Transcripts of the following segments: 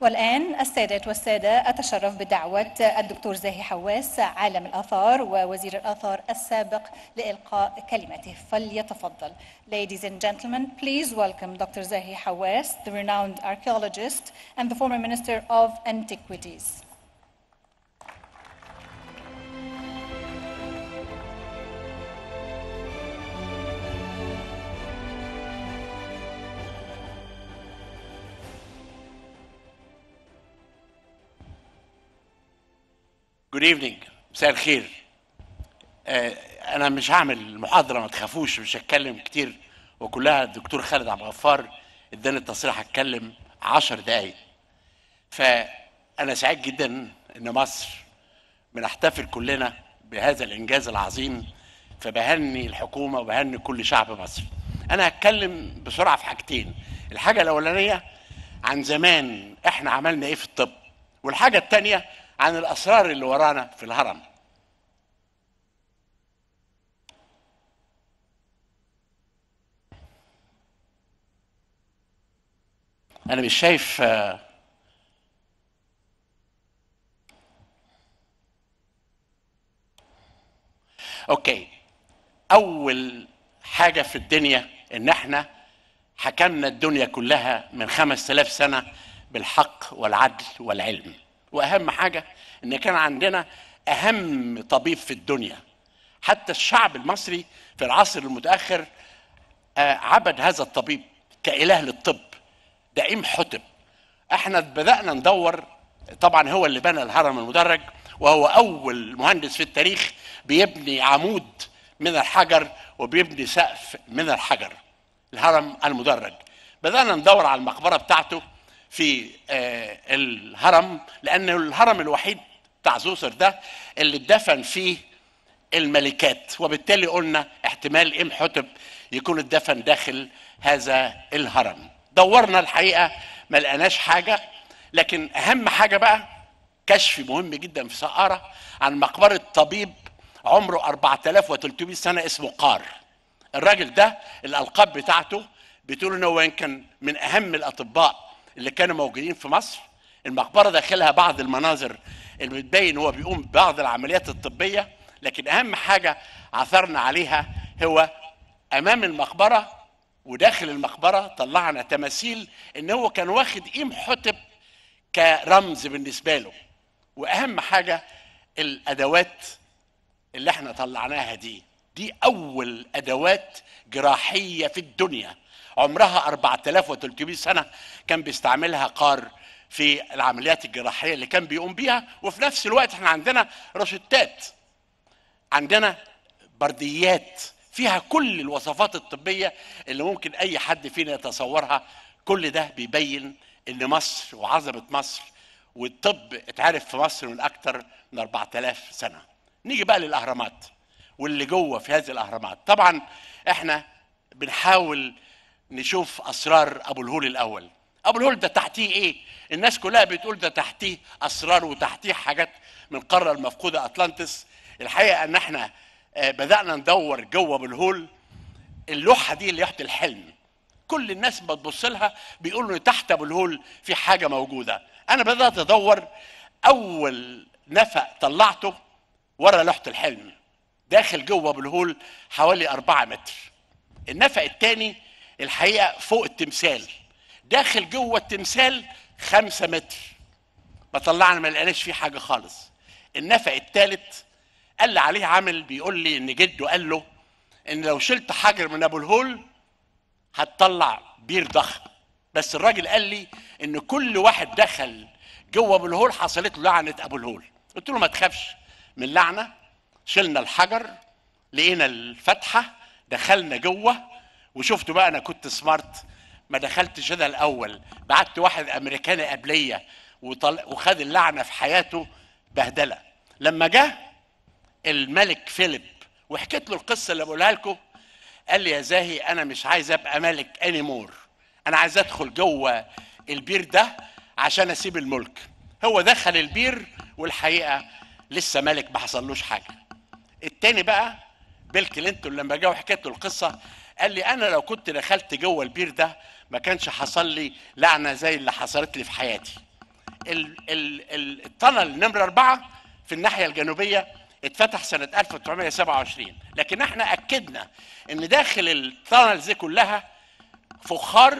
والآن السادة والسادة أتشرف بدعوة الدكتور زاهي حواس عالم الآثار ووزير الآثار السابق لإلقاء كلمته فليتفضل Ladies and gentlemen, please welcome Dr. Zahi Hawass, the renowned archaeologist and the former Minister of Antiquities. جود ايفنينج مساء الخير آه، انا مش هعمل محاضره ما تخافوش مش هتكلم كتير وكلها الدكتور خالد عبد الغفار اداني التصريح هتكلم عشر دقايق فانا سعيد جدا ان مصر بنحتفل كلنا بهذا الانجاز العظيم فبهني الحكومه وبهني كل شعب مصر انا هتكلم بسرعه في حاجتين الحاجه الاولانيه عن زمان احنا عملنا ايه في الطب والحاجه الثانيه عن الاسرار اللي ورانا في الهرم انا مش شايف آه، اوكي اول حاجه في الدنيا ان احنا حكمنا الدنيا كلها من خمس آلاف سنة بالحق والعدل والعلم وأهم حاجة إن كان عندنا أهم طبيب في الدنيا حتى الشعب المصري في العصر المتأخر آه، عبد هذا الطبيب كإله للطب ده إمحتب احنا بدأنا ندور طبعا هو اللي بنى الهرم المدرج وهو أول مهندس في التاريخ بيبني عمود من الحجر وبيبني سقف من الحجر الهرم المدرج بدأنا ندور على المقبرة بتاعته في آه، الهرم لأنه الهرم الوحيد بتاع زوسر ده اللي اتدفن فيه الملكات وبالتالي قلنا احتمال امحتب يكون اتدفن داخل هذا الهرم دورنا الحقيقه ما لقيناش حاجه لكن اهم حاجه بقى كشف مهم جدا في سقاره عن مقبره طبيب عمره 4300 سنه اسمه قار الراجل ده الالقاب بتاعته بتقول ان هو كان من اهم الاطباء اللي كانوا موجودين في مصر المقبره داخلها بعض المناظر اللي بتبين هو بيقوم ببعض العمليات الطبيه لكن اهم حاجه عثرنا عليها هو امام المقبره وداخل المقبره طلعنا تماثيل ان هو كان واخد قيم حتب كرمز بالنسبه له واهم حاجه الادوات اللي احنا طلعناها دي دي اول ادوات جراحيه في الدنيا عمرها 4300 سنه كان بيستعملها قار في العمليات الجراحيه اللي كان بيقوم بيها وفي نفس الوقت احنا عندنا روشتات عندنا برديات فيها كل الوصفات الطبيه اللي ممكن اي حد فينا يتصورها كل ده بيبين ان مصر وعظمه مصر والطب اتعرف في مصر من اكثر من 4000 سنه نيجي بقى للاهرامات واللي جوه في هذه الاهرامات طبعا احنا بنحاول نشوف اسرار ابو الهول الاول ابو الهول ده تحتيه ايه الناس كلها بتقول ده تحتيه اسرار وتحتيه حاجات من القاره المفقوده اطلانتس الحقيقه ان احنا آه، بدانا ندور جوه ابو الهول اللوحه دي اللي تحت الحلم كل الناس بتبص لها بيقولوا ان تحت ابو الهول في حاجه موجوده انا بدات ادور اول نفق طلعته ورا لوحه الحلم داخل جوه ابو الهول حوالي أربعة متر النفق الثاني الحقيقه فوق التمثال داخل جوه التمثال خمسة متر ما طلعنا ما لقيناش فيه حاجه خالص النفق الثالث قال لي عليه عامل بيقول لي ان جده قال له ان لو شلت حجر من ابو الهول هتطلع بير ضخم بس الراجل قال لي ان كل واحد دخل جوه ابو الهول حصلت له لعنه ابو الهول قلت له ما تخافش من لعنه شلنا الحجر لقينا الفتحه دخلنا جوه وشفتوا بقى انا كنت سمارت ما دخلتش انا الاول بعت واحد امريكاني قبليه وطل... وخد اللعنه في حياته بهدله لما جه الملك فيليب وحكيت له القصه اللي بقولها لكم قال لي يا زاهي انا مش عايز ابقى ملك انيمور انا عايز ادخل جوه البير ده عشان اسيب الملك هو دخل البير والحقيقه لسه ملك ما حصلوش حاجه التاني بقى بيل كلينتون لما جه وحكيت له القصه قال لي انا لو كنت دخلت جوه البير ده ما كانش حصل لي لعنه زي اللي حصلت لي في حياتي ال- ال- ال- التنل نمرة أربعة في الناحية الجنوبية اتفتح سنة 1927 لكن احنا أكدنا إن داخل التنل دي كلها فخار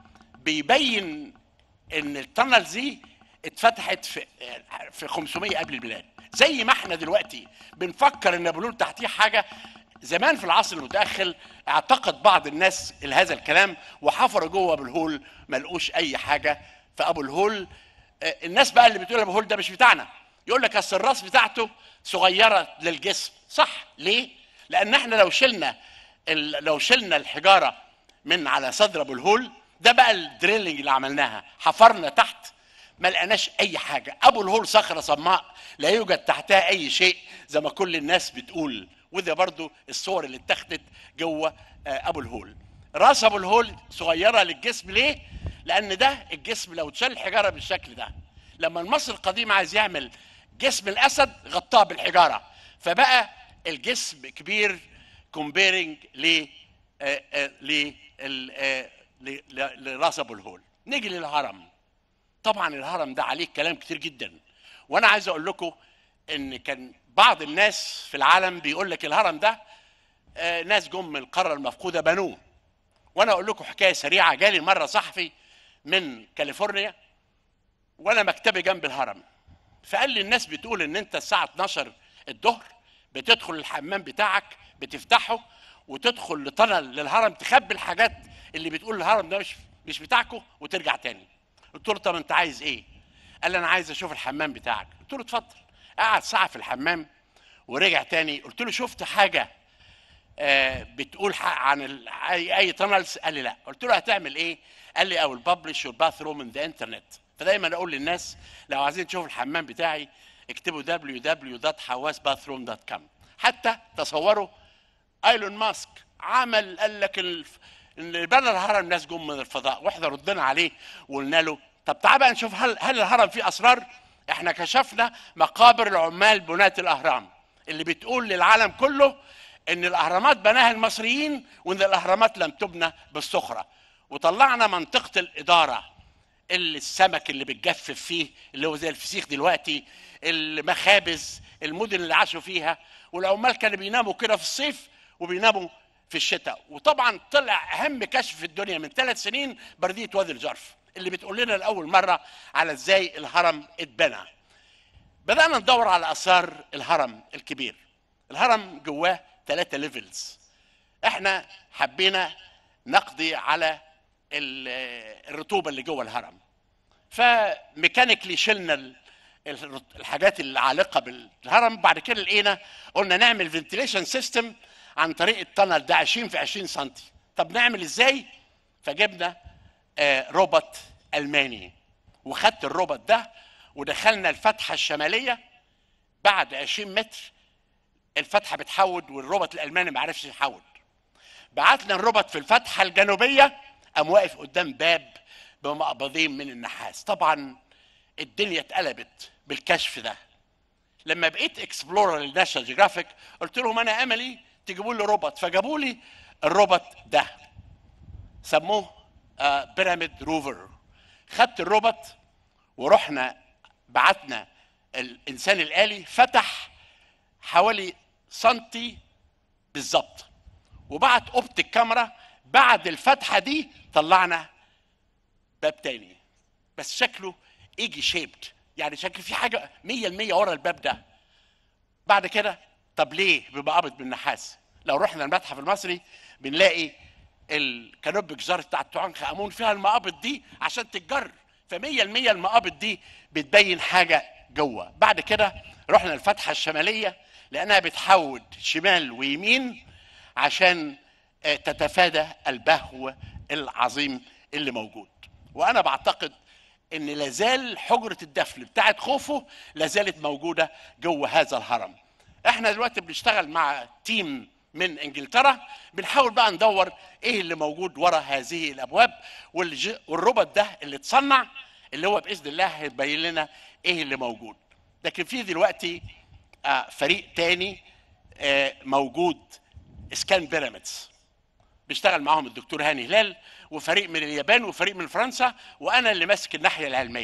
بيبين ان التنل دي اتفتحت في في 500 قبل الميلاد زي ما احنا دلوقتي بنفكر ان ابو الهول تحتيه حاجه زمان في العصر المتاخر اعتقد بعض الناس هذا الكلام وحفروا جوه ابو الهول ما لقوش اي حاجه في ابو الهول آه، الناس بقى اللي بتقول ابو الهول ده مش بتاعنا يقول لك اصل الراس بتاعته صغيره للجسم صح ليه لان احنا لو شلنا ال- لو شلنا الحجاره من على صدر ابو الهول ده بقى الدريلنج اللي عملناها حفرنا تحت ما لقناش اي حاجه ابو الهول صخره صماء لا يوجد تحتها اي شيء زي ما كل الناس بتقول وده برضو الصور اللي اتخذت جوه آه، ابو الهول راس ابو الهول صغيره للجسم ليه لان ده الجسم لو اتشال الحجاره بالشكل ده لما المصري القديم عايز يعمل جسم الاسد غطاه بالحجاره فبقى الجسم كبير كومبيرنج ل آه، آه، ل ال- آه، ل- ل- لراس ابو الهول نيجي للهرم طبعا الهرم ده عليه كلام كتير جدا وانا عايز اقول لكم ان كان بعض الناس في العالم بيقول لك الهرم ده آه، ناس جم من القاره المفقوده بنوه وانا اقول لكم حكايه سريعه جالي مره صحفي من كاليفورنيا وانا مكتبي جنب الهرم فقال لي الناس بتقول ان انت الساعه 12 الظهر بتدخل الحمام بتاعك بتفتحه وتدخل لطنل للهرم تخبي الحاجات اللي بتقول الهرم ده مش مش بتاعكم وترجع تاني قلت له طب انت عايز ايه قال لي انا عايز اشوف الحمام بتاعك قلت له اتفضل قعد ساعه في الحمام ورجع تاني قلت له شفت حاجه آه، بتقول حق عن ال- اي اي تانلز قال لي لا قلت له هتعمل ايه قال لي او الببلش يور باث روم ان ذا انترنت فدايما اقول للناس لو عايزين تشوفوا الحمام بتاعي اكتبوا www.hawasbathroom.com حتى تصوروا ايلون ماسك عمل قال لك الف... اللي بنى الهرم ناس جم من الفضاء واحنا ردنا عليه وقلنا له طب تعال بقى نشوف هل هل الهرم فيه اسرار احنا كشفنا مقابر العمال بناة الاهرام اللي بتقول للعالم كله ان الاهرامات بناها المصريين وان الاهرامات لم تبنى بالصخره وطلعنا منطقه الاداره اللي السمك اللي بتجفف فيه اللي هو زي الفسيخ دلوقتي المخابز المدن اللي عاشوا فيها والعمال كانوا بيناموا كده في الصيف وبيناموا في الشتاء وطبعا طلع اهم كشف في الدنيا من ثلاث سنين برديه وادي الجرف اللي بتقول لنا لاول مره على ازاي الهرم اتبنى بدانا ندور على اثار الهرم الكبير الهرم جواه ثلاثة ليفلز احنا حبينا نقضي على ال- الرطوبه اللي جوه الهرم فميكانيكلي شلنا ال- ال- الحاجات العالقه بالهرم بعد كده لقينا قلنا نعمل فنتيليشن سيستم عن طريق التنل ده 20 في 20 سم طب نعمل ازاي فجبنا آه، روبوت الماني وخدت الروبوت ده ودخلنا الفتحه الشماليه بعد 20 متر الفتحه بتحود والروبوت الالماني ما عرفش يحود بعتنا الروبوت في الفتحه الجنوبيه قام واقف قدام باب بمقبضين من النحاس طبعا الدنيا اتقلبت بالكشف ده لما بقيت اكسبلورر للناشونال جيوغرافيك قلت لهم انا املي تجيبوا لي روبوت فجابوا لي الروبوت ده سموه آه بيراميد روفر خدت الروبوت ورحنا بعتنا الانسان الالي فتح حوالي سنتي بالظبط وبعت اوبتيك كاميرا بعد الفتحه دي طلعنا باب تاني بس شكله ايجي شيبت يعني شكل في حاجه 100% ورا الباب ده بعد كده طب ليه بيبقى قابض بالنحاس لو رحنا المتحف المصري بنلاقي الكانوب جزار بتاع توعنخ امون فيها المقابض دي عشان تتجر ف 100% المقابض دي بتبين حاجه جوه بعد كده رحنا الفتحه الشماليه لانها بتحود شمال ويمين عشان آه، تتفادى البهو العظيم اللي موجود وانا بعتقد ان لازال حجره الدفن بتاعت خوفو لازالت موجوده جوه هذا الهرم احنا دلوقتي بنشتغل مع تيم من انجلترا بنحاول بقى ندور ايه اللي موجود ورا هذه الابواب والج- والروبوت ده اللي اتصنع اللي هو باذن الله هيبين لنا ايه اللي موجود لكن في دلوقتي آه، فريق تاني آه، موجود اسكان بيراميدز بيشتغل معاهم الدكتور هاني هلال وفريق من اليابان وفريق من فرنسا وانا اللي ماسك الناحيه العلميه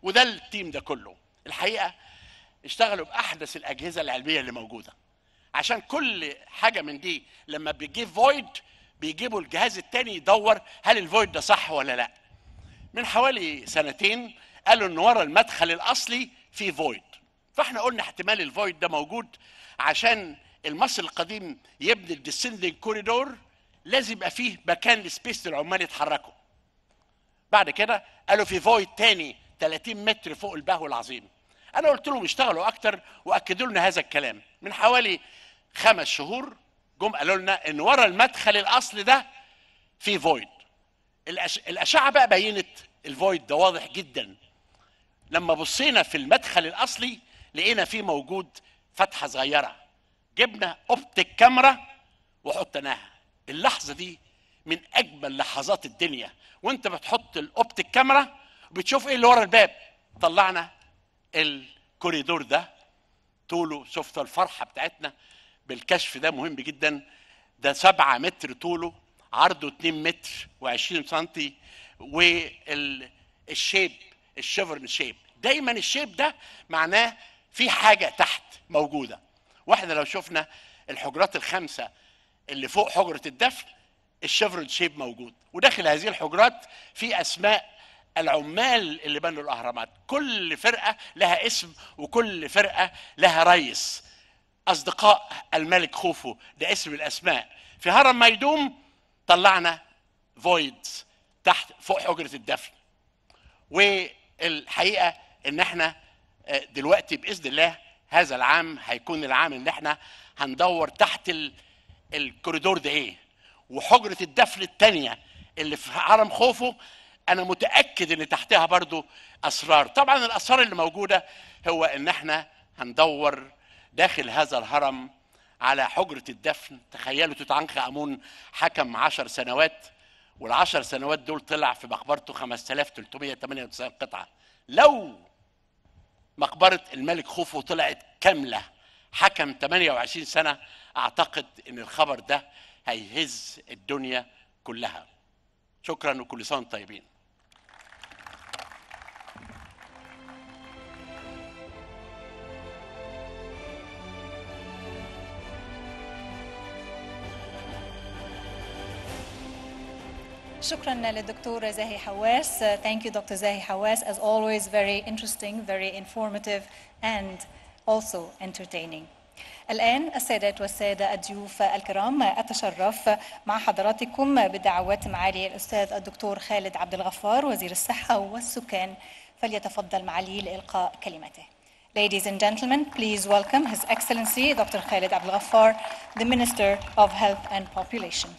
وده التيم ده كله الحقيقه اشتغلوا باحدث الاجهزه العلميه اللي موجوده عشان كل حاجه من دي لما بيجيب فويد بيجيبوا الجهاز التاني يدور هل الفويد ده صح ولا لا من حوالي سنتين قالوا ان ورا المدخل الاصلي في فويد فاحنا قلنا احتمال الفويد ده موجود عشان المصري القديم يبني الديسندنج كوريدور لازم يبقى فيه مكان لسبيس للعمال يتحركوا بعد كده قالوا في فويد تاني 30 متر فوق البهو العظيم انا قلت لهم اشتغلوا اكتر واكدوا لنا هذا الكلام من حوالي خمس شهور جم قالوا لنا ان ورا المدخل الاصلي ده في فويد الأش... الاشعه بقى بينت الفويد ده واضح جدا لما بصينا في المدخل الاصلي لقينا فيه موجود فتحه صغيره جبنا اوبتيك كاميرا وحطيناها اللحظه دي من اجمل لحظات الدنيا وانت بتحط الاوبتيك كاميرا وبتشوف ايه اللي ورا الباب طلعنا الكوريدور ده طوله شفت الفرحه بتاعتنا بالكشف ده مهم جدا ده سبعة متر طوله عرضه 2 متر و20 سنتي والشيب الشيفرن شيب دايما الشيب ده معناه في حاجه تحت موجوده واحنا لو شفنا الحجرات الخمسه اللي فوق حجره الدفن الشيفرن شيب موجود وداخل هذه الحجرات في اسماء العمال اللي بنوا الاهرامات كل فرقه لها اسم وكل فرقه لها رئيس اصدقاء الملك خوفو ده اسم الاسماء في هرم ميدوم طلعنا فويدز تحت فوق حجره الدفن والحقيقه ان احنا دلوقتي باذن الله هذا العام هيكون العام ان احنا هندور تحت ال... الكوريدور ده ايه وحجره الدفن الثانيه اللي في هرم خوفو انا متاكد ان تحتها برضو اسرار طبعا الاسرار اللي موجوده هو ان احنا هندور داخل هذا الهرم على حجرة الدفن تخيلوا توت عنخ آمون حكم عشر سنوات والعشر سنوات دول طلع في مقبرته 5398 قطعة لو مقبرة الملك خوفو طلعت كاملة حكم 28 سنة أعتقد أن الخبر ده هيهز الدنيا كلها شكرا وكل سنة طيبين شكرا للدكتور زاهي حواس thank you Dr. زاهي حواس as always very interesting very informative and also entertaining الآن السادات والسادة الضيوف الكرام أتشرف مع حضراتكم بدعوة معالي الأستاذ الدكتور خالد عبد الغفار وزير الصحة والسكان فليتفضل معالي لإلقاء كلمته Ladies and gentlemen, please welcome His Excellency Dr. Khalid Abdel Ghaffar, the Minister of Health and Population.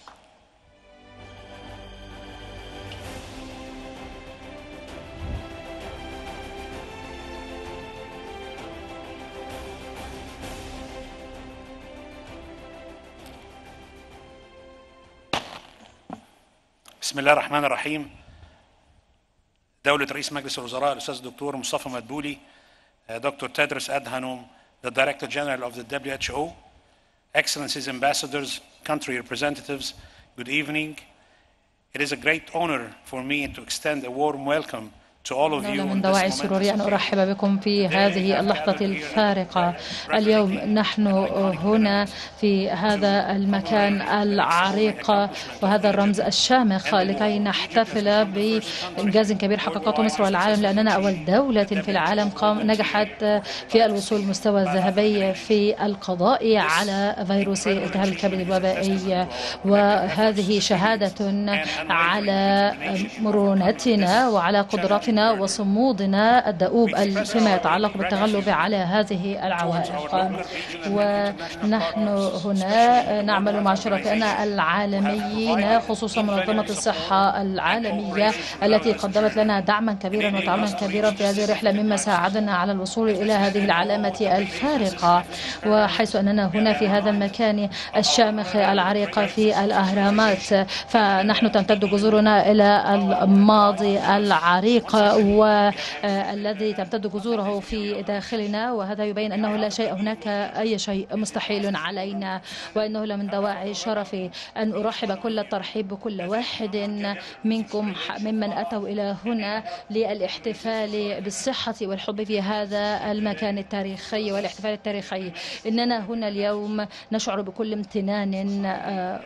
بسم الله الرحمن الرحيم دولة رئيس مجلس الوزراء الأستاذ الدكتور مصطفى مدبولي دكتور تدرس أدهانوم the Director General of the WHO Excellencies Ambassadors Country Representatives Good evening It is a great honor for me to extend a warm welcome to all of you دولة on من this دواعي السرور أن momentous occasion. أرحب بكم في هذه اللحظة الفارقة اليوم نحن هنا في هذا المكان العريق وهذا الرمز الشامخ لكي نحتفل بإنجاز كبير حققته مصر والعالم لأننا أول دولة في العالم قام نجحت في الوصول مستوى الذهبي في القضاء على فيروس التهاب الكبد الوبائي وهذه شهادة على مرونتنا وعلى قدرتنا وصمودنا الدؤوب فيما يتعلق بالتغلب على هذه العوائق ونحن هنا نعمل مع شركائنا العالميين خصوصا منظمة الصحة العالمية التي قدمت لنا دعما كبيرا وتعاونا كبيرا في هذه الرحلة مما ساعدنا على الوصول إلى هذه العلامة الفارقة وحيث أننا هنا في هذا المكان الشامخ العريق في الأهرامات فنحن تمتد جذورنا إلى الماضي العريق والذي تمتد جذوره في داخلنا وهذا يبين أنه لا شيء هناك أي شيء مستحيل علينا وأنه لمن دواعي شرفي أن أرحب كل الترحيب بكل واحد منكم ممن أتوا إلى هنا للاحتفال بالصحة والحب في هذا المكان التاريخي والاحتفال التاريخي إننا هنا اليوم نشعر بكل امتنان آه،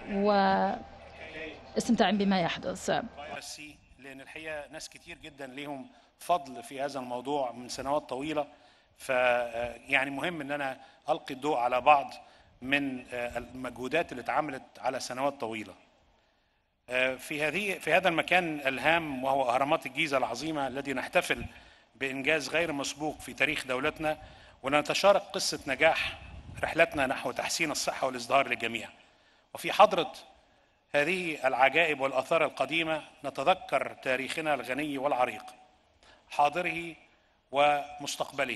واستمتاع بما يحدث فيروس سي لان الحقيقه ناس كتير جدا ليهم فضل في هذا الموضوع من سنوات طويله ف يعني مهم ان انا القي الضوء على بعض من آه، المجهودات اللي اتعملت على سنوات طويله. آه، في هذه في هذا المكان الهام وهو اهرامات الجيزه العظيمه الذي نحتفل بانجاز غير مسبوق في تاريخ دولتنا ونتشارك قصه نجاح رحلتنا نحو تحسين الصحه والازدهار للجميع. وفي حضره هذه العجائب والآثار القديمة نتذكر تاريخنا الغني والعريق حاضره ومستقبله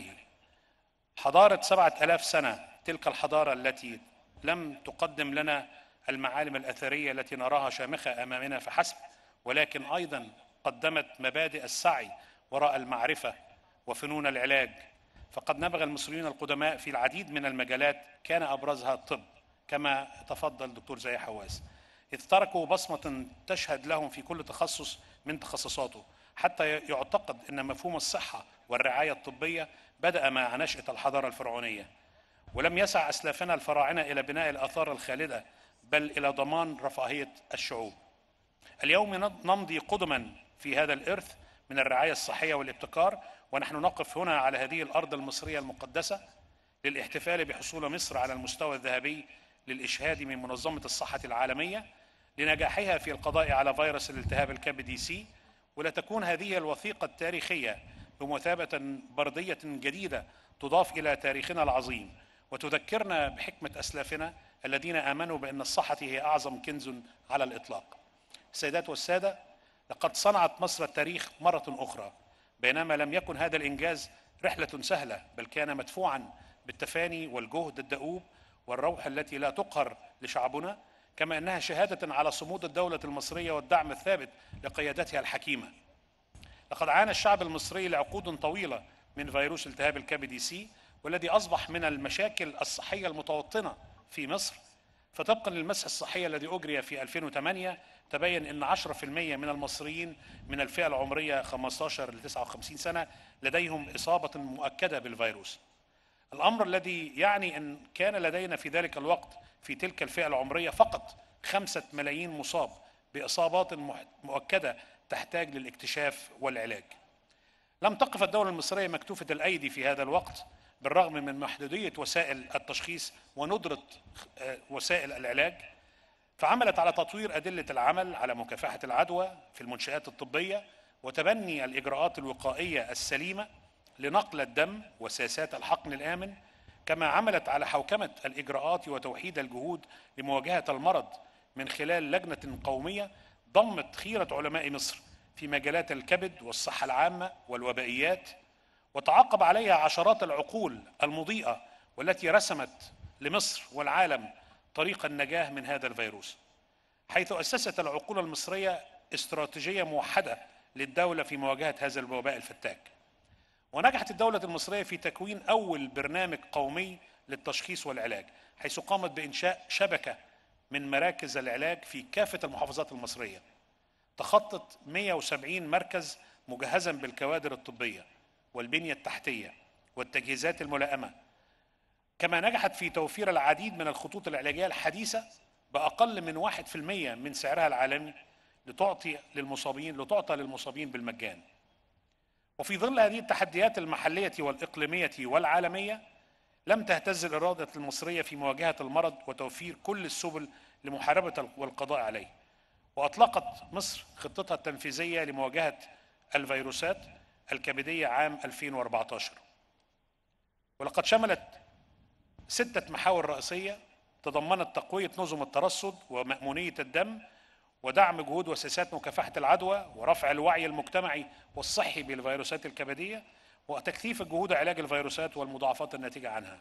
حضارة سبعة ألاف سنة تلك الحضارة التي لم تقدم لنا المعالم الأثرية التي نراها شامخة أمامنا فحسب ولكن أيضا قدمت مبادئ السعي وراء المعرفة وفنون العلاج فقد نبغ المصريون القدماء في العديد من المجالات كان أبرزها الطب كما تفضل دكتور زي حواس إذ تركوا بصمة تشهد لهم في كل تخصص من تخصصاته حتى يعتقد أن مفهوم الصحة والرعاية الطبية بدأ مع نشأة الحضارة الفرعونية ولم يسع أسلافنا الفراعنة إلى بناء الآثار الخالدة بل إلى ضمان رفاهية الشعوب اليوم نمضي قدما في هذا الإرث من الرعاية الصحية والابتكار ونحن نقف هنا على هذه الأرض المصرية المقدسة للاحتفال بحصول مصر على المستوى الذهبي للإشهاد من منظمة الصحة العالمية لنجاحها في القضاء على فيروس الالتهاب الكبدي سي ولتكون هذه الوثيقة التاريخية بمثابة بردية جديدة تضاف إلى تاريخنا العظيم وتذكرنا بحكمة أسلافنا الذين آمنوا بأن الصحة هي أعظم كنز على الإطلاق السيدات والسادة لقد صنعت مصر التاريخ مرة أخرى بينما لم يكن هذا الإنجاز رحلة سهلة بل كان مدفوعا بالتفاني والجهد الدؤوب والروح التي لا تقهر لشعبنا كما انها شهاده على صمود الدوله المصريه والدعم الثابت لقيادتها الحكيمه. لقد عانى الشعب المصري لعقود طويله من فيروس التهاب الكبدي سي والذي اصبح من المشاكل الصحيه المتوطنه في مصر فطبقا للمسح الصحي الذي اجري في 2008 تبين ان 10% من المصريين من الفئه العمريه 15 ل 59 سنه لديهم اصابه مؤكده بالفيروس. الامر الذي يعني ان كان لدينا في ذلك الوقت في تلك الفئه العمريه فقط خمسة ملايين مصاب باصابات مؤكده تحتاج للاكتشاف والعلاج. لم تقف الدوله المصريه مكتوفه الايدي في هذا الوقت بالرغم من محدوديه وسائل التشخيص وندره وسائل العلاج فعملت على تطوير ادله العمل على مكافحه العدوى في المنشات الطبيه وتبني الاجراءات الوقائيه السليمه لنقل الدم وسياسات الحقن الامن كما عملت على حوكمه الاجراءات وتوحيد الجهود لمواجهه المرض من خلال لجنه قوميه ضمت خيره علماء مصر في مجالات الكبد والصحه العامه والوبائيات وتعاقب عليها عشرات العقول المضيئه والتي رسمت لمصر والعالم طريق النجاه من هذا الفيروس حيث اسست العقول المصريه استراتيجيه موحده للدوله في مواجهه هذا الوباء الفتاك ونجحت الدولة المصرية في تكوين أول برنامج قومي للتشخيص والعلاج حيث قامت بإنشاء شبكة من مراكز العلاج في كافة المحافظات المصرية تخطط 170 مركز مجهزا بالكوادر الطبية والبنية التحتية والتجهيزات الملائمة كما نجحت في توفير العديد من الخطوط العلاجية الحديثة بأقل من 1% من سعرها العالمي لتعطي للمصابين لتعطى للمصابين بالمجان وفي ظل هذه التحديات المحلية والإقليمية والعالمية لم تهتز الإرادة المصرية في مواجهة المرض وتوفير كل السبل لمحاربة والقضاء عليه وأطلقت مصر خطتها التنفيذية لمواجهة الفيروسات الكبدية عام 2014 ولقد شملت ستة محاور رئيسية تضمنت تقوية نظم الترصد ومأمونية الدم ودعم جهود وسياسات مكافحة العدوى ورفع الوعي المجتمعي والصحي بالفيروسات الكبدية وتكثيف الجهود علاج الفيروسات والمضاعفات الناتجة عنها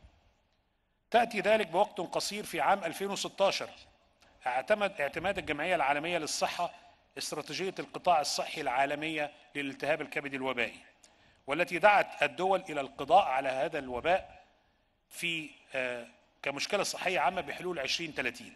تأتي ذلك بوقت قصير في عام 2016 اعتمد اعتماد الجمعية العالمية للصحة استراتيجية القطاع الصحي العالمية للالتهاب الكبدي الوبائي والتي دعت الدول إلى القضاء على هذا الوباء في آه، كمشكلة صحية عامة بحلول 2030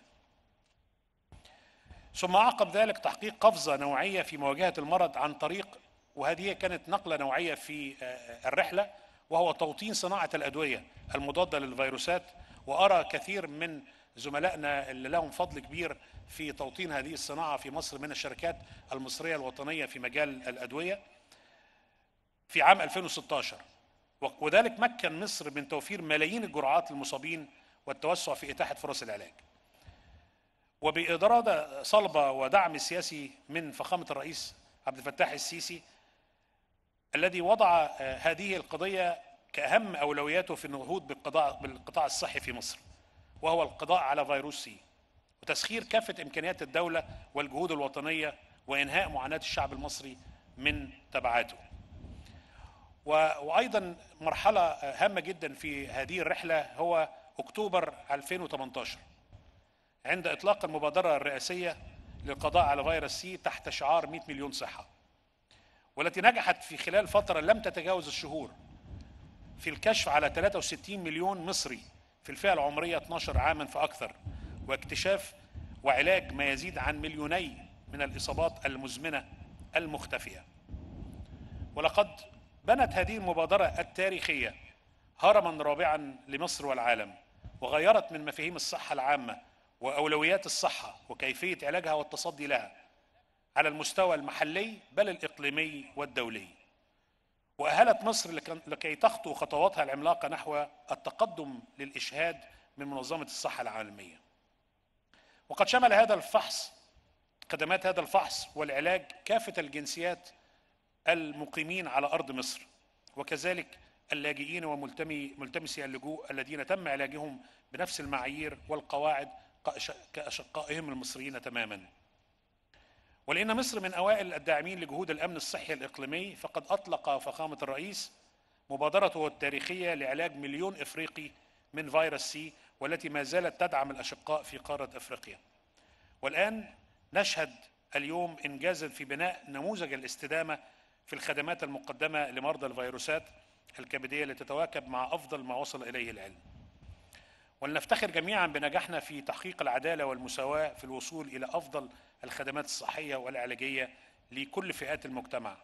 ثم عقب ذلك تحقيق قفزة نوعية في مواجهة المرض عن طريق وهذه كانت نقلة نوعية في آه، الرحلة وهو توطين صناعة الأدوية المضادة للفيروسات وأرى كثير من زملائنا اللي لهم فضل كبير في توطين هذه الصناعة في مصر من الشركات المصرية الوطنية في مجال الأدوية في عام 2016 وذلك مكن مصر من توفير ملايين الجرعات للمصابين والتوسع في إتاحة فرص العلاج وبإرادة صلبة ودعم سياسي من فخامة الرئيس عبد الفتاح السيسي الذي وضع آه، هذه القضية كأهم أولوياته في النهوض بالقضاء بالقطاع الصحي في مصر وهو القضاء على فيروس سي وتسخير كافة إمكانيات الدولة والجهود الوطنية وإنهاء معاناة الشعب المصري من تبعاته وأيضا مرحلة هامة جدا في هذه الرحلة هو أكتوبر 2018 عند إطلاق المبادرة الرئاسية للقضاء على فيروس سي تحت شعار 100 مليون صحة والتي نجحت في خلال فترة لم تتجاوز الشهور في الكشف على 63 مليون مصري في الفئة العمرية 12 عاما فأكثر واكتشاف وعلاج ما يزيد عن مليوني من الإصابات المزمنة المختفية ولقد بنت هذه المبادرة التاريخية هرما رابعا لمصر والعالم وغيرت من مفاهيم الصحة العامة وأولويات الصحة وكيفية علاجها والتصدي لها على المستوى المحلي بل الإقليمي والدولي وأهلت مصر لكي تخطو خطواتها العملاقة نحو التقدم للإشهاد من منظمة الصحة العالمية وقد شمل هذا الفحص خدمات هذا الفحص والعلاج كافة الجنسيات المقيمين على أرض مصر وكذلك اللاجئين وملتمسي اللجوء الذين تم علاجهم بنفس المعايير والقواعد كأشقائهم المصريين تماما ولأن مصر من أوائل الداعمين لجهود الأمن الصحي الإقليمي فقد أطلق فخامة الرئيس مبادرته التاريخية لعلاج مليون إفريقي من فيروس سي والتي ما زالت تدعم الأشقاء في قارة أفريقيا والآن نشهد اليوم إنجازا في بناء نموذج الاستدامة في الخدمات المقدمة لمرضى الفيروسات الكبدية لتتواكب مع أفضل ما وصل إليه العلم ولنفتخر جميعا بنجاحنا في تحقيق العدالة والمساواة في الوصول إلى أفضل الخدمات الصحية والعلاجية لكل فئات المجتمع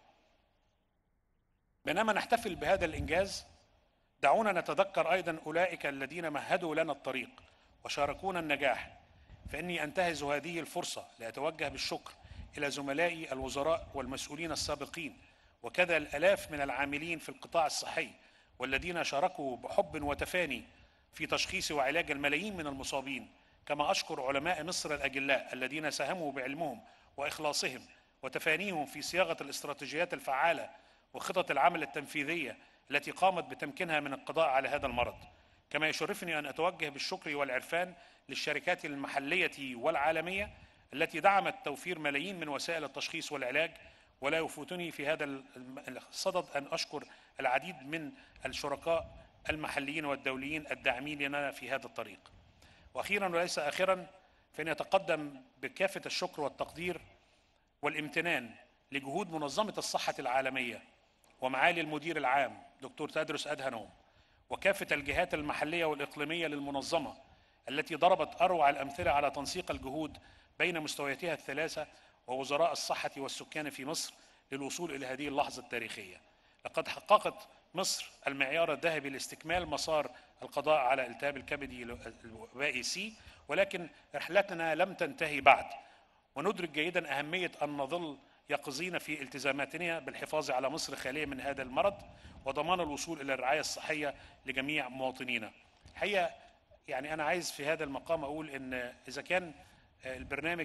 بينما نحتفل بهذا الإنجاز دعونا نتذكر أيضا أولئك الذين مهدوا لنا الطريق وشاركونا النجاح فإني أنتهز هذه الفرصة لأتوجه بالشكر إلى زملائي الوزراء والمسؤولين السابقين وكذا الآلاف من العاملين في القطاع الصحي والذين شاركوا بحب وتفاني في تشخيص وعلاج الملايين من المصابين كما أشكر علماء مصر الأجلاء الذين ساهموا بعلمهم وإخلاصهم وتفانيهم في صياغة الاستراتيجيات الفعالة وخطط العمل التنفيذية التي قامت بتمكينها من القضاء على هذا المرض كما يشرفني أن أتوجه بالشكر والعرفان للشركات المحلية والعالمية التي دعمت توفير ملايين من وسائل التشخيص والعلاج ولا يفوتني في هذا الصدد أن أشكر العديد من الشركاء المحليين والدوليين الداعمين لنا في هذا الطريق واخيرا وليس اخرا فاني اتقدم بكافه الشكر والتقدير والامتنان لجهود منظمه الصحه العالميه ومعالي المدير العام دكتور تدرس ادهنوم وكافه الجهات المحليه والاقليميه للمنظمه التي ضربت اروع الامثله على تنسيق الجهود بين مستوياتها الثلاثه ووزراء الصحه والسكان في مصر للوصول الى هذه اللحظه التاريخيه لقد حققت مصر المعيار الذهبي لاستكمال مسار القضاء على التهاب الكبدي الوبائي سي ولكن رحلتنا لم تنتهي بعد وندرك جيدا أهمية أن نظل يقظين في التزاماتنا بالحفاظ على مصر خالية من هذا المرض وضمان الوصول إلى الرعاية الصحية لجميع مواطنينا الحقيقة يعني أنا عايز في هذا المقام أقول أن إذا كان البرنامج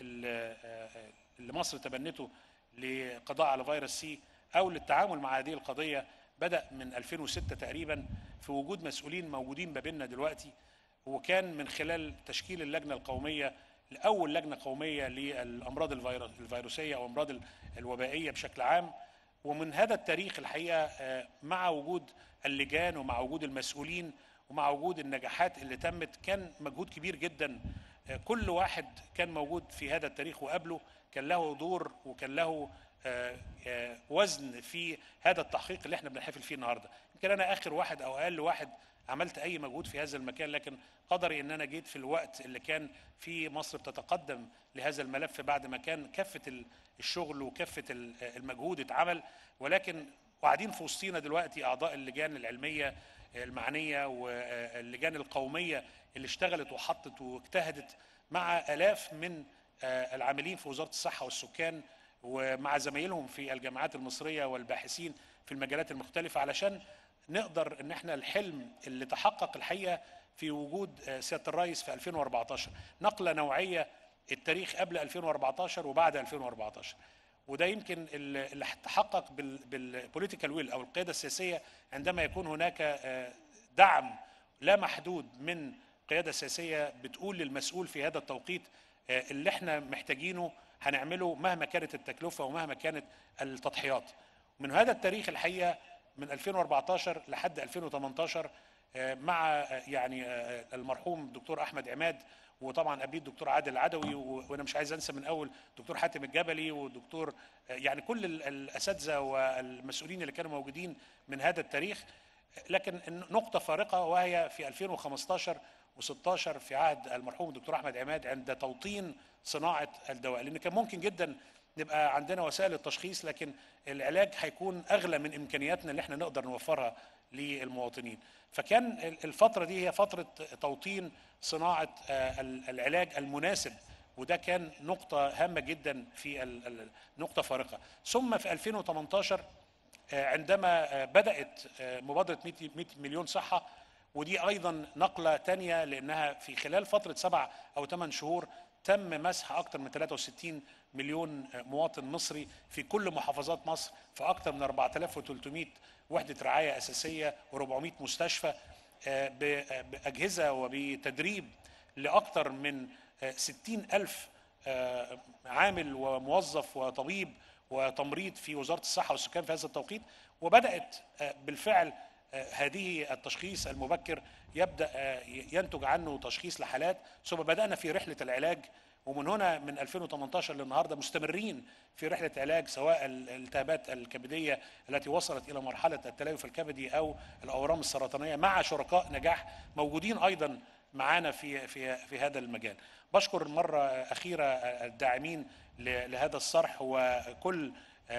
اللي مصر تبنته لقضاء على فيروس سي أو للتعامل مع هذه القضية بدأ من 2006 تقريبا في وجود مسؤولين موجودين ما بيننا دلوقتي وكان من خلال تشكيل اللجنة القومية لأول لجنة قومية للأمراض الفيروسية أو الأمراض الوبائية بشكل عام ومن هذا التاريخ الحقيقة آه، مع وجود اللجان ومع وجود المسؤولين ومع وجود النجاحات اللي تمت كان مجهود كبير جدا آه، كل واحد كان موجود في هذا التاريخ وقبله كان له دور وكان له آه، آه، وزن في هذا التحقيق اللي احنا بنحتفل فيه النهارده يمكن انا اخر واحد او اقل واحد عملت اي مجهود في هذا المكان لكن قدري ان انا جيت في الوقت اللي كان في مصر بتتقدم لهذا الملف بعد ما كان كافه ال- الشغل وكافه ال- المجهود اتعمل ولكن وقاعدين في وسطينا دلوقتي اعضاء اللجان العلميه المعنيه واللجان القوميه اللي اشتغلت وحطت واجتهدت مع الاف من آه، العاملين في وزاره الصحه والسكان ومع زمايلهم في الجامعات المصريه والباحثين في المجالات المختلفه علشان نقدر ان احنا الحلم اللي تحقق الحقيقه في وجود آه، سياده الرئيس في 2014 نقله نوعيه التاريخ قبل 2014 وبعد 2014 وده يمكن اللي اللي تحقق بالبوليتيكال ويل او القياده السياسيه عندما يكون هناك آه، دعم لا محدود من قياده سياسيه بتقول للمسؤول في هذا التوقيت آه، اللي احنا محتاجينه هنعمله مهما كانت التكلفه ومهما كانت التضحيات. من هذا التاريخ الحقيقه من 2014 لحد 2018 آه، مع آه، يعني آه، المرحوم الدكتور احمد عماد وطبعا ابي الدكتور عادل العدوي و- وانا مش عايز انسى من اول دكتور حاتم الجبلي ودكتور آه، يعني كل ال- الاساتذه والمسؤولين اللي كانوا موجودين من هذا التاريخ لكن نقطه فارقه وهي في 2015 و16 في عهد المرحوم الدكتور احمد عماد عند توطين صناعه الدواء لان كان ممكن جدا نبقى عندنا وسائل التشخيص لكن العلاج هيكون اغلى من امكانياتنا اللي احنا نقدر نوفرها للمواطنين فكان الفتره دي هي فتره توطين صناعه آه، العلاج المناسب وده كان نقطة هامة جدا في ال- ال- نقطة فارقة ثم في 2018 آه، عندما آه، بدأت آه، مبادرة 100 100 مليون صحة ودي أيضا نقلة تانية لأنها في خلال فترة سبع أو ثمان شهور تم مسح أكثر من 63 مليون آه، مواطن مصري في كل محافظات مصر في أكثر من 4300 وحدة رعاية أساسية و400 مستشفى آه، ب- آه، بأجهزة وبتدريب لأكثر من آه، 60 ألف آه، عامل وموظف وطبيب وتمريض في وزارة الصحة والسكان في هذا التوقيت وبدأت آه، بالفعل آه، هذه التشخيص المبكر يبدأ آه، ينتج عنه تشخيص لحالات ثم بدأنا في رحلة العلاج ومن هنا من 2018 للنهارده مستمرين في رحله علاج سواء الالتهابات الكبديه التي وصلت الى مرحله التليف الكبدي او الاورام السرطانيه مع شركاء نجاح موجودين ايضا معانا في في في هذا المجال. بشكر مره اخيره الداعمين ل- لهذا الصرح وكل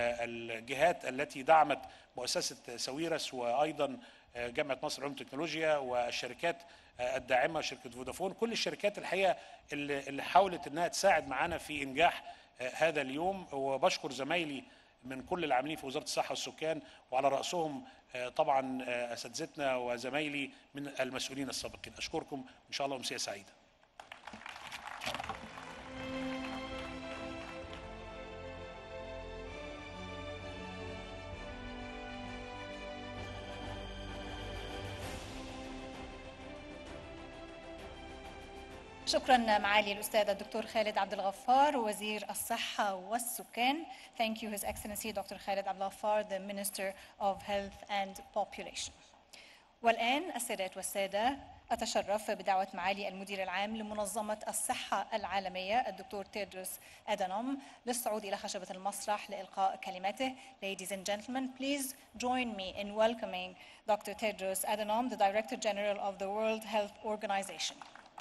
الجهات التي دعمت مؤسسه ساويرس وايضا جامعه مصر للعلوم والتكنولوجيا والشركات الداعمه شركه فودافون كل الشركات الحقيقه اللي اللي حاولت انها تساعد معانا في انجاح هذا اليوم وبشكر زمايلي من كل العاملين في وزاره الصحه والسكان وعلى راسهم طبعا اساتذتنا وزمايلي من المسؤولين السابقين اشكركم ان شاء الله امسيه سعيده شكرا معالي الأستاذ الدكتور خالد عبد الغفار وزير الصحة والسكان. Thank you His Excellency Dr. Khaled Abdel Ghaffar, the Minister of Health and Population. والآن السيدات والسادة أتشرف بدعوة معالي المدير العام لمنظمة الصحة العالمية الدكتور تيدروس أدانوم للصعود إلى خشبة المسرح لإلقاء كلمته. Ladies and gentlemen, please join me in welcoming Dr. Tedros Adhanom, the Director General of the World Health Organization.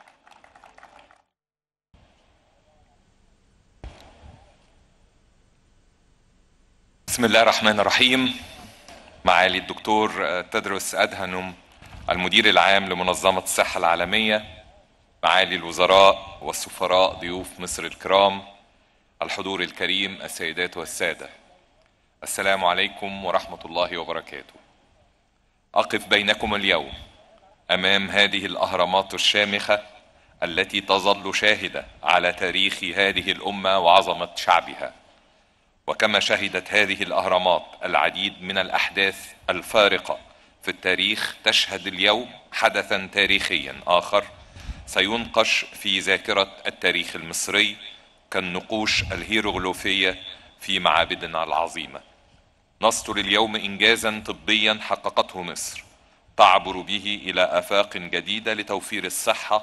بسم الله الرحمن الرحيم معالي الدكتور تدرس أدهنم المدير العام لمنظمة الصحة العالمية معالي الوزراء والسفراء ضيوف مصر الكرام الحضور الكريم السيدات والسادة السلام عليكم ورحمة الله وبركاته أقف بينكم اليوم أمام هذه الأهرامات الشامخة التي تظل شاهدة على تاريخ هذه الأمة وعظمة شعبها وكما شهدت هذه الاهرامات العديد من الاحداث الفارقه في التاريخ تشهد اليوم حدثا تاريخيا اخر سينقش في ذاكره التاريخ المصري كالنقوش الهيروغليفيه في معابدنا العظيمه نستر اليوم انجازا طبيا حققته مصر تعبر به الى افاق جديده لتوفير الصحه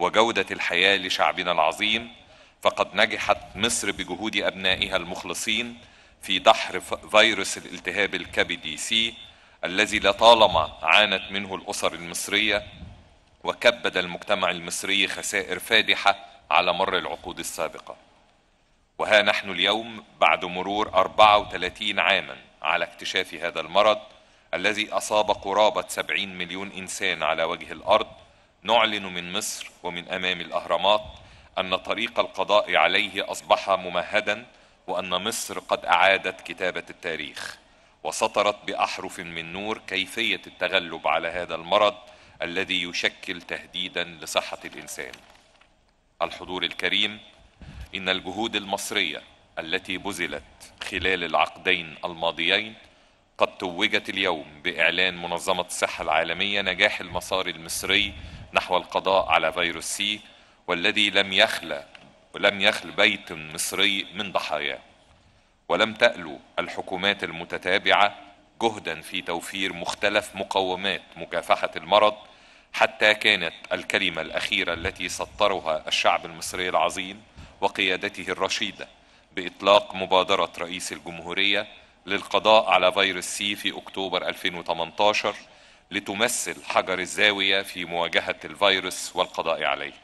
وجودة الحياة لشعبنا العظيم فقد نجحت مصر بجهود أبنائها المخلصين في دحر فيروس الالتهاب الكبدي سي الذي لطالما عانت منه الأسر المصرية وكبد المجتمع المصري خسائر فادحة على مر العقود السابقة وها نحن اليوم بعد مرور 34 عاما على اكتشاف هذا المرض الذي أصاب قرابة 70 مليون إنسان على وجه الأرض نعلن من مصر ومن أمام الأهرامات أن طريق القضاء عليه أصبح ممهدا وأن مصر قد أعادت كتابة التاريخ وسطرت بأحرف من نور كيفية التغلب على هذا المرض الذي يشكل تهديدا لصحة الإنسان الحضور الكريم إن الجهود المصرية التي بذلت خلال العقدين الماضيين قد توجت اليوم بإعلان منظمة الصحة العالمية نجاح المسار المصري نحو القضاء على فيروس سي والذي لم يخلى ولم يخل بيت مصري من ضحاياه ولم تألو الحكومات المتتابعة جهدا في توفير مختلف مقومات مكافحة المرض حتى كانت الكلمة الأخيرة التي سطرها الشعب المصري العظيم وقيادته الرشيدة بإطلاق مبادرة رئيس الجمهورية للقضاء على فيروس سي في أكتوبر 2018 لتمثل حجر الزاوية في مواجهة الفيروس والقضاء عليه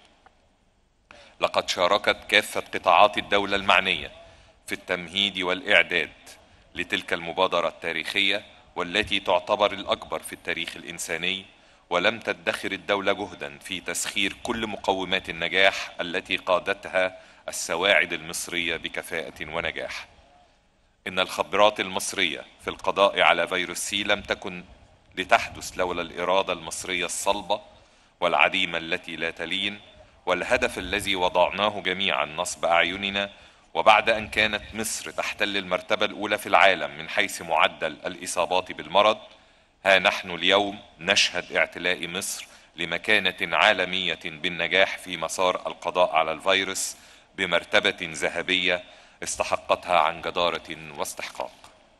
لقد شاركت كافة قطاعات الدولة المعنية في التمهيد والإعداد لتلك المبادرة التاريخية والتي تعتبر الأكبر في التاريخ الإنساني ولم تدخر الدولة جهدا في تسخير كل مقومات النجاح التي قادتها السواعد المصرية بكفاءة ونجاح إن الخبرات المصرية في القضاء على فيروس سي لم تكن لتحدث لولا الإرادة المصرية الصلبة والعديمة التي لا تلين والهدف الذي وضعناه جميعا نصب أعيننا وبعد أن كانت مصر تحتل المرتبة الأولى في العالم من حيث معدل الإصابات بالمرض ها نحن اليوم نشهد اعتلاء مصر لمكانة عالمية بالنجاح في مسار القضاء على الفيروس بمرتبة ذهبية استحقتها عن جدارة واستحقاق.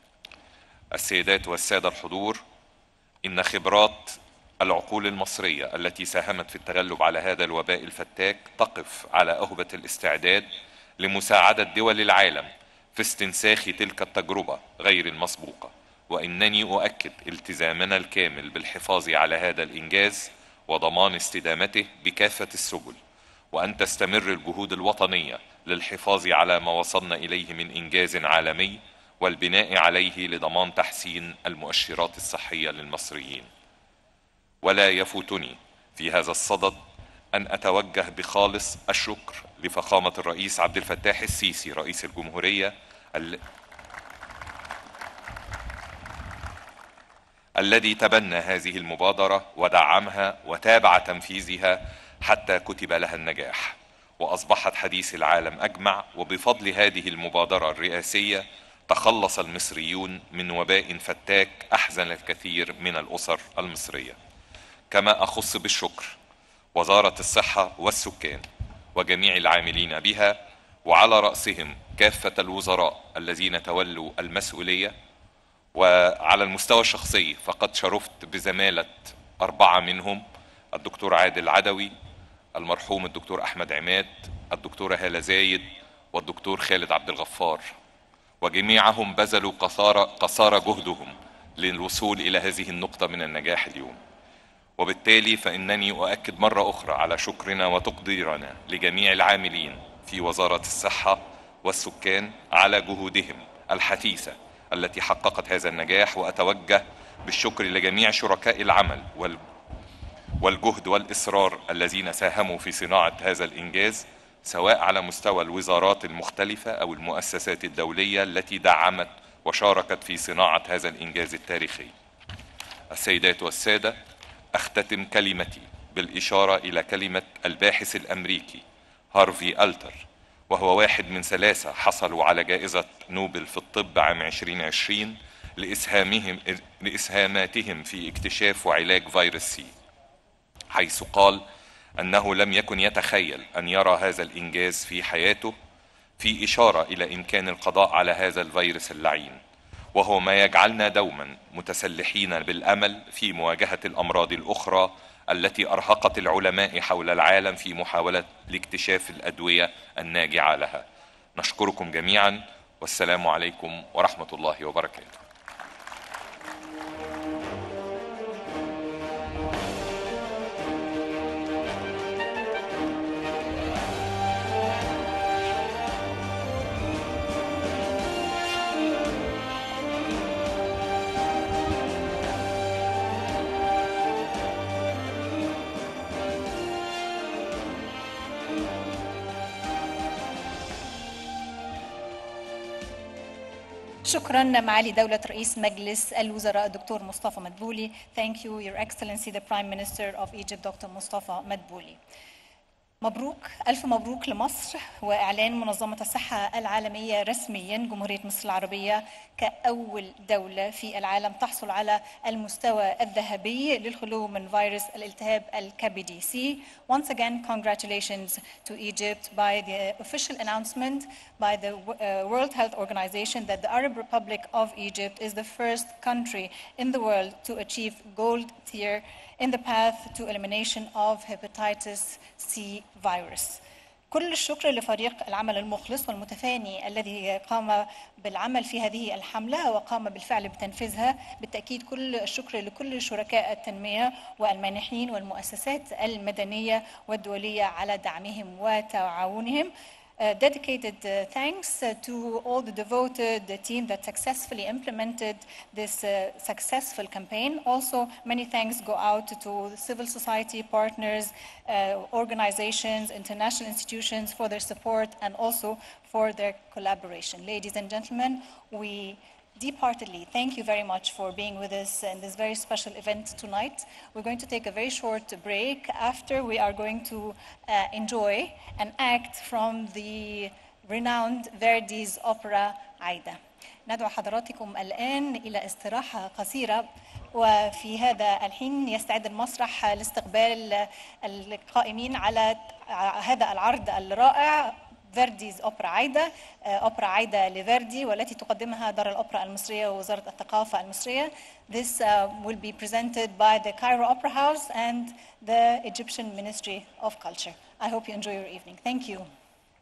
السيدات والسادة الحضور إن خبرات العقول المصرية التي ساهمت في التغلب على هذا الوباء الفتاك تقف على أهبة الاستعداد لمساعدة دول العالم في استنساخ تلك التجربة غير المسبوقة وإنني أؤكد التزامنا الكامل بالحفاظ على هذا الإنجاز وضمان استدامته بكافة السبل وأن تستمر الجهود الوطنية للحفاظ على ما وصلنا إليه من إنجاز عالمي والبناء عليه لضمان تحسين المؤشرات الصحية للمصريين ولا يفوتني في هذا الصدد أن أتوجه بخالص الشكر لفخامة الرئيس عبد الفتاح السيسي رئيس الجمهورية الذي تبنى هذه المبادرة ودعمها وتابع تنفيذها حتى كتب لها النجاح وأصبحت حديث العالم أجمع وبفضل هذه المبادرة الرئاسية تخلص المصريون من وباء فتاك أحزن الكثير من الأسر المصرية كما أخص بالشكر وزارة الصحة والسكان وجميع العاملين بها وعلى رأسهم كافة الوزراء الذين تولوا المسؤولية وعلى المستوى الشخصي فقد شرفت بزمالة أربعة منهم الدكتور عادل عدوي المرحوم الدكتور أحمد عماد الدكتورة هالة زايد والدكتور خالد عبد الغفار وجميعهم بذلوا قصارى قصارى جهدهم للوصول إلى هذه النقطة من النجاح اليوم وبالتالي فإنني أؤكد مرة أخرى على شكرنا وتقديرنا لجميع العاملين في وزارة الصحة والسكان على جهودهم الحثيثة التي حققت هذا النجاح وأتوجه بالشكر لجميع شركاء العمل والجهد والإصرار الذين ساهموا في صناعة هذا الإنجاز سواء على مستوى الوزارات المختلفة أو المؤسسات الدولية التي دعمت وشاركت في صناعة هذا الإنجاز التاريخي السيدات والسادة أختتم كلمتي بالإشارة إلى كلمة الباحث الأمريكي هارفي ألتر وهو واحد من ثلاثة حصلوا على جائزة نوبل في الطب عام 2020 لإسهامهم لإسهاماتهم في اكتشاف وعلاج فيروس سي حيث قال أنه لم يكن يتخيل أن يرى هذا الإنجاز في حياته في إشارة إلى إمكان القضاء على هذا الفيروس اللعين وهو ما يجعلنا دوما متسلحين بالأمل في مواجهة الأمراض الأخرى التي ارهقت العلماء حول العالم في محاوله لاكتشاف الادويه الناجعه لها نشكركم جميعا والسلام عليكم ورحمه الله وبركاته شكرا معالي دولة رئيس مجلس الوزراء الدكتور مصطفى مدبولي. Thank you, Your Excellency, the Prime Minister of Egypt, Dr. مصطفى مدبولي. مبروك ألف مبروك لمصر وإعلان منظمة الصحة العالمية رسميا جمهورية مصر العربية كأول دولة في العالم تحصل على المستوى الذهبي للخلو من فيروس الالتهاب الكبدي C. Once again, congratulations to Egypt by the official announcement by the uh, World Health Organization that the Arab Republic of Egypt is the first country in the world to achieve gold tier in the path to elimination of hepatitis C virus. كل الشكر لفريق العمل المخلص والمتفاني الذي قام بالعمل في هذه الحملة وقام بالفعل بتنفيذها بالتأكيد كل الشكر لكل شركاء التنمية والمانحين والمؤسسات المدنية والدولية على دعمهم وتعاونهم Uh, dedicated uh, thanks uh, to all the devoted the team that successfully implemented this uh, successful campaign. Also, many thanks go out to civil society partners, uh, organizations, international institutions for their support and also for their collaboration. Ladies and gentlemen, we deep-heartedly thank you very much for being with us in this very special event tonight. We're going to take a very short break. After, we are going to uh, enjoy an act from the renowned Verdi's opera Aida. ندعو حضراتكم الآن إلى استراحة قصيرة وفي هذا الحين يستعد المسرح لاستقبال القائمين على هذا العرض الرائع فيرديز أوبرا عايدة أوبرا عايدة لفيردي والتي تقدمها دار الأوبرا المصرية ووزارة الثقافة المصرية This uh, will be presented by the Cairo Opera House and the Egyptian Ministry of Culture. I hope you enjoy your evening. Thank you.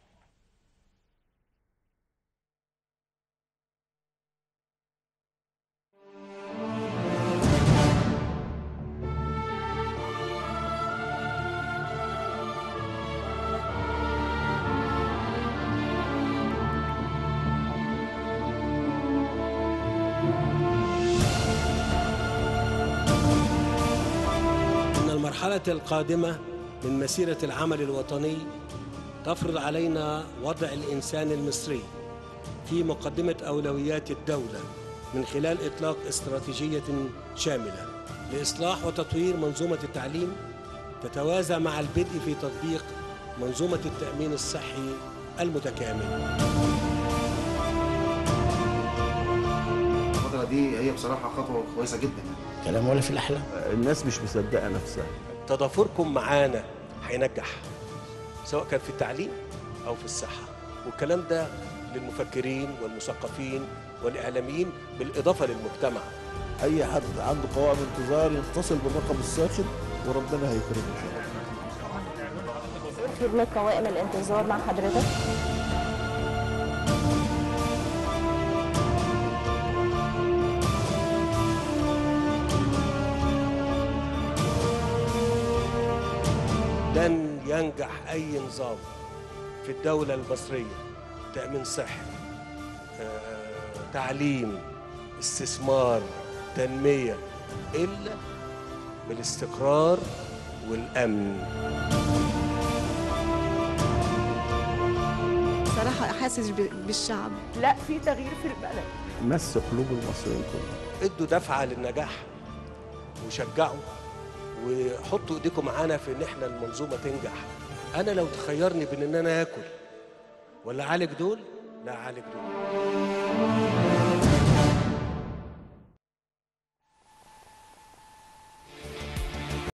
إن المرحلة القادمة من مسيرة العمل الوطني تفرض علينا وضع الإنسان المصري في مقدمة أولويات الدولة من خلال إطلاق استراتيجية شاملة لإصلاح وتطوير منظومة التعليم تتوازى مع البدء في تطبيق منظومة التأمين الصحي المتكامل الفترة دي هي بصراحة خطوة كويسة جدا كلام ولا في الأحلام الناس مش مصدقه نفسها تضافركم معانا هينجح سواء كان في التعليم او في الصحه والكلام ده للمفكرين والمثقفين والاعلاميين بالاضافه للمجتمع اي حد عنده قوائم انتظار يتصل بالرقم الساخن وربنا هيكرمه ان شاء الله خدمة قوائم الانتظار مع حضرتك لن ينجح اي نظام في الدوله المصريه تامين صحي آه، تعليم استثمار تنميه الا بالاستقرار والامن صراحة حاسس ب- بالشعب لا في تغيير في البلد مس قلوب المصريين كلهم ادوا دفعه للنجاح وشجعوا وحطوا ايديكم معانا في ان احنا المنظومه تنجح انا لو تخيرني بين ان انا اكل ولا اعالج دول لا اعالج دول